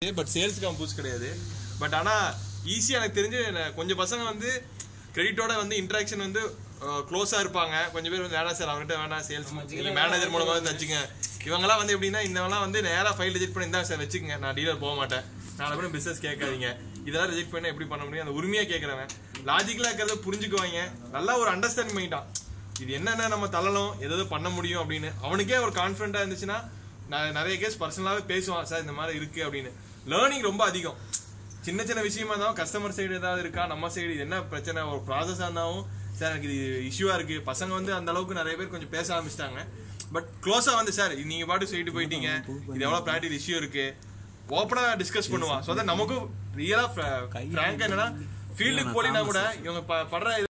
but சேல்ஸ்க்கு அவன் boost கிடையாது but ஆனா ஈஸியா எனக்கு தெரிஞ்சு நான் கொஞ்சம் பசங்க வந்து கிரெடிட்டோட வந்து இன்ட்ராக்ஷன் வந்து க்ளோஸா இருப்பாங்க கொஞ்சம் பேர் வந்து வேணாம் சார் அவங்ககிட்ட வேணாம் சேல்ஸ் மேனேஜர் மூலமா வந்து வச்சுங்க இவங்கெல்லாம் வந்து எப்படின்னா இந்தவங்கலாம் வந்து நேரா ஃபைல் ரிஜெக்ட் பண்ணி இருந்தா சார் வச்சுக்கங்க நான் டீலர் போக மாட்டேன் நாளை கூட பிசினஸ் கேட்காதீங்க இதெல்லாம் ரிஜெக்ட் பண்ணா எப்படி பண்ண முடியும் அந்த உரிமையா கேட்கறவன் லாஜிக்கலா இருக்கிறத புரிஞ்சுக்குவாங்க நல்லா ஒரு அண்டர்ஸ்டாண்டிங் பண்ணிட்டான் இது என்னென்ன நம்ம தள்ளணும் எதாவது பண்ண முடியும் அப்படின்னு அவனுக்கே ஒரு கான்ஃபிடண்டா இருந்துச்சுன்னா நான் நிறைய கேஸ் பர்சனலாவே பேசுவான் சார் இந்த மாதிரி இருக்கு அப்படின்னு லேர்னிங் ரொம்ப அதிகம் சின்ன சின்ன விஷயமா இருந்தாலும் கஸ்டமர் சைடு ஏதாவது இருக்கா நம்ம சைடு இது என்ன பிரச்சனை ஒரு ப்ராசஸா இருந்தாலும் சார் எனக்கு இது இஷ்யூவா இருக்கு பசங்க வந்து அந்த அளவுக்கு நிறைய பேர் கொஞ்சம் பேச ஆரம்பிச்சிட்டாங்க பட் க்ளோஸா வந்து சார் இது நீங்க பாட்டு சொல்லிட்டு போயிட்டீங்க இது எவ்வளவு ப்ராக்டிகல் இஷ்யூ இருக்கு ஓப்பனா டிஸ்கஸ் பண்ணுவான் ஸோ நமக்கும் ரியலா ஃப்ராங்க் என்னன்னா ஃபீல்டுக்கு போலினா கூட இவங்க ப- படுற